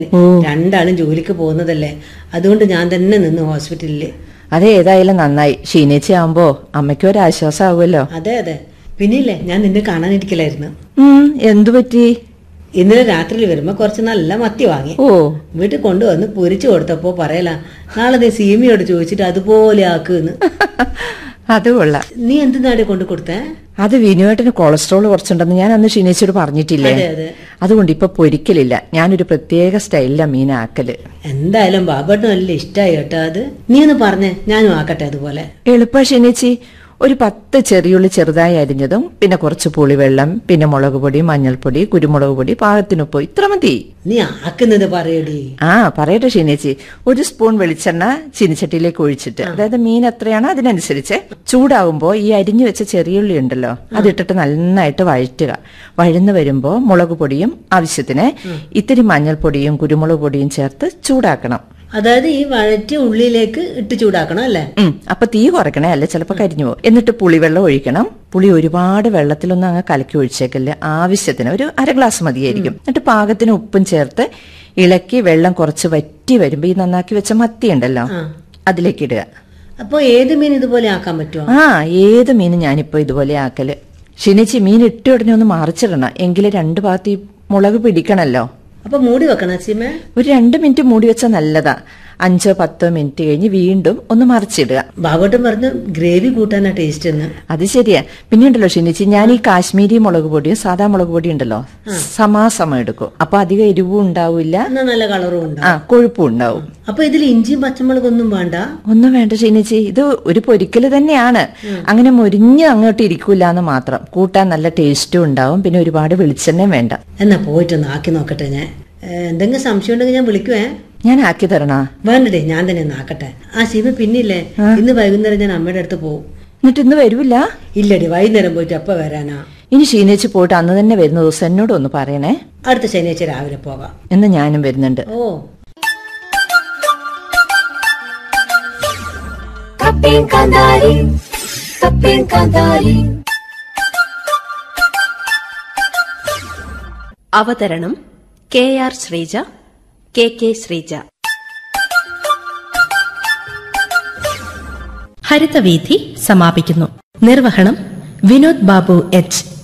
രണ്ടാളും ജോലിക്ക് പോകുന്നതല്ലേ അതുകൊണ്ട് ഞാൻ തന്നെ നിന്ന് ഹോസ്പിറ്റലില് അത് ഏതായാലും നന്നായി ഷീനേച്ചി ആവുമ്പോ അമ്മയ്ക്കും ഒരു ആശ്വാസമാവുമല്ലോ അതെ അതെ പിന്നില്ലേ ഞാൻ നിന്നെ കാണാനിരിക്കലായിരുന്നു ഉം എന്തു പറ്റി ഇന്നലെ രാത്രിയിൽ വരുമ്പോ കുറച്ച് നല്ല മത്തി വാങ്ങി ഓ വീട്ടിൽ കൊണ്ടുവന്ന് പൊരിച്ചു കൊടുത്തപ്പോ പറയല നാളെ നീ സീമിയോട് ചോദിച്ചിട്ട് അതുപോലെ ആക്കുന്ന് അത് കൊള്ളാം നീ എന്ത് നാടി കൊണ്ടു കൊടുത്തേ അത് വിനുവേട്ടന് കൊളസ്ട്രോൾ കുറച്ചുണ്ടെന്ന് ഞാൻ അന്ന് ഷീനേച്ചിയോട് പറഞ്ഞിട്ടില്ലേ അതെ അതെ അതുകൊണ്ട് ഇപ്പൊ പൊരിക്കലില്ല ഞാനൊരു പ്രത്യേക സ്റ്റൈലിലാ മീനാക്കല് എന്തായാലും ബാബേട്ടന് നല്ല ഇഷ്ടായി കേട്ടോ അത് നീ ഒന്ന് പറഞ്ഞേ ഞാനും ആക്കട്ടെ അതുപോലെ എളുപ്പ ഷീനേച്ചി ഒരു പത്ത് ചെറിയുള്ളി ചെറുതായി അരിഞ്ഞതും പിന്നെ കുറച്ച് പുളിവെള്ളം പിന്നെ മുളക് പൊടി മഞ്ഞൾപ്പൊടി കുരുമുളക് പൊടി പാകത്തിനുപ്പ് ഇത്ര മതി നീ ആക്കുന്നത് പറയടി ആ പറയട്ടെ ഷീനേച്ചി ഒരു സ്പൂൺ വെളിച്ചെണ്ണ ചീനിച്ചട്ടിയിലേക്ക് ഒഴിച്ചിട്ട് അതായത് മീൻ എത്രയാണോ അതിനനുസരിച്ച് ചൂടാവുമ്പോ ഈ അരിഞ്ഞു വെച്ച ചെറിയുള്ളി ഉണ്ടല്ലോ അതിട്ടിട്ട് നന്നായിട്ട് വഴറ്റുക വഴന്നു വരുമ്പോ മുളക് പൊടിയും ആവശ്യത്തിന് ഇത്തിരി മഞ്ഞൾപ്പൊടിയും കുരുമുളക് പൊടിയും ചേർത്ത് ചൂടാക്കണം അതായത് ഈ വഴറ്റിയ ഉള്ളിലേക്ക് ഇട്ട് ചൂടാക്കണം അല്ലേ ഉം അപ്പൊ തീ കുറയ്ക്കണേ അല്ലെ ചിലപ്പോ കരിഞ്ഞു പോകും എന്നിട്ട് പുളിവെള്ളം ഒഴിക്കണം പുളി ഒരുപാട് വെള്ളത്തിലൊന്നും അങ്ങ് കലക്കി ഒഴിച്ചേക്കല്ലേ ആവശ്യത്തിന് ഒരു അര ഗ്ലാസ് മതിയായിരിക്കും എന്നിട്ട് പാകത്തിന് ഉപ്പും ചേർത്ത് ഇളക്കി വെള്ളം കുറച്ച് വറ്റി വരുമ്പോ ഈ നന്നാക്കി വെച്ച മത്തി ഉണ്ടല്ലോ അതിലേക്ക് ഇടുക അപ്പൊ ഏത് മീൻ ഇതുപോലെ ആക്കാൻ പറ്റുമോ ആ ഏത് മീനും ഞാനിപ്പോ ഇതുപോലെ ആക്കല് ഷിനിച്ചി മീൻ ഇട്ട ഉടനെ ഒന്ന് മറിച്ചിടണം എങ്കില് രണ്ട് ഭാഗത്ത് ഈ മുളക് പിടിക്കണല്ലോ അപ്പൊ മൂടി വെക്കണം സീമ ഒരു രണ്ട് മിനിറ്റ് മൂടി വെച്ചാൽ നല്ലതാ അഞ്ചോ പത്തോ മിനിറ്റ് കഴിഞ്ഞ് വീണ്ടും ഒന്ന് മറിച്ചിടുക ബാബോട്ടൻ പറഞ്ഞു ഗ്രേവി കൂട്ടാനാ ടേസ്റ്റ് എന്ന് അത് ശരിയാ പിന്നെ ഉണ്ടല്ലോ ഷിനിച്ചി ഞാൻ ഈ കാശ്മീരി മുളക് പൊടിയും സാധാ മുളക് പൊടിയും ഉണ്ടല്ലോ സമാസമം എടുക്കും അപ്പൊ അധികം എരിവും ഉണ്ടാവില്ല എന്നാ നല്ല കളറും ഉണ്ട് ആ കൊഴുപ്പും ഉണ്ടാവും അപ്പൊ ഇതിൽ ഇഞ്ചിയും പച്ചമുളകൊന്നും വേണ്ട ഒന്നും വേണ്ട ഷിനിച്ചി ഇത് ഒരു പൊരിക്കല് തന്നെയാണ് അങ്ങനെ മുരിഞ്ഞ് അങ്ങോട്ട് ഇരിക്കൂല എന്ന് മാത്രം കൂട്ടാൻ നല്ല ടേസ്റ്റും ഉണ്ടാവും പിന്നെ ഒരുപാട് വെളിച്ചെണ്ണയും വേണ്ട എന്നാ പോയിട്ടൊന്ന് ആക്കി നോക്കട്ടെ ഞാൻ ഏ, എന്തെങ്കിലും സംശയം ഉണ്ടെങ്കിൽ ഞാൻ വിളിക്കുവേ ഞാൻ ആക്കി തരണോ വേണ്ടടേ ഞാൻ തന്നെ ഒന്ന് ആക്കട്ടെ ആ സീമ പിന്നില്ലേ ഇന്ന് വൈകുന്നേരം ഞാൻ അമ്മയുടെ അടുത്ത് പോകും എന്നിട്ട് ഇന്ന് വരൂല ഇല്ലടി വൈകുന്നേരം പോയിട്ട് അപ്പ വരാനാ ഇനി ഷീനേച്ചി പോയിട്ട് അന്ന് തന്നെ വരുന്ന ദിവസം എന്നോട് ഒന്ന് പറയണേ അടുത്ത ശനിയാഴ്ച രാവിലെ പോകാം എന്ന് ഞാനും വരുന്നുണ്ട് ഓ Kapin Kandari, Kapin Kandari. അവതരണം K R Sreeja K K Sreeja Harithaveedhi സമാപിക്കുന്നു നിർവഹണം വിനോദ് ബാബു എച്ച്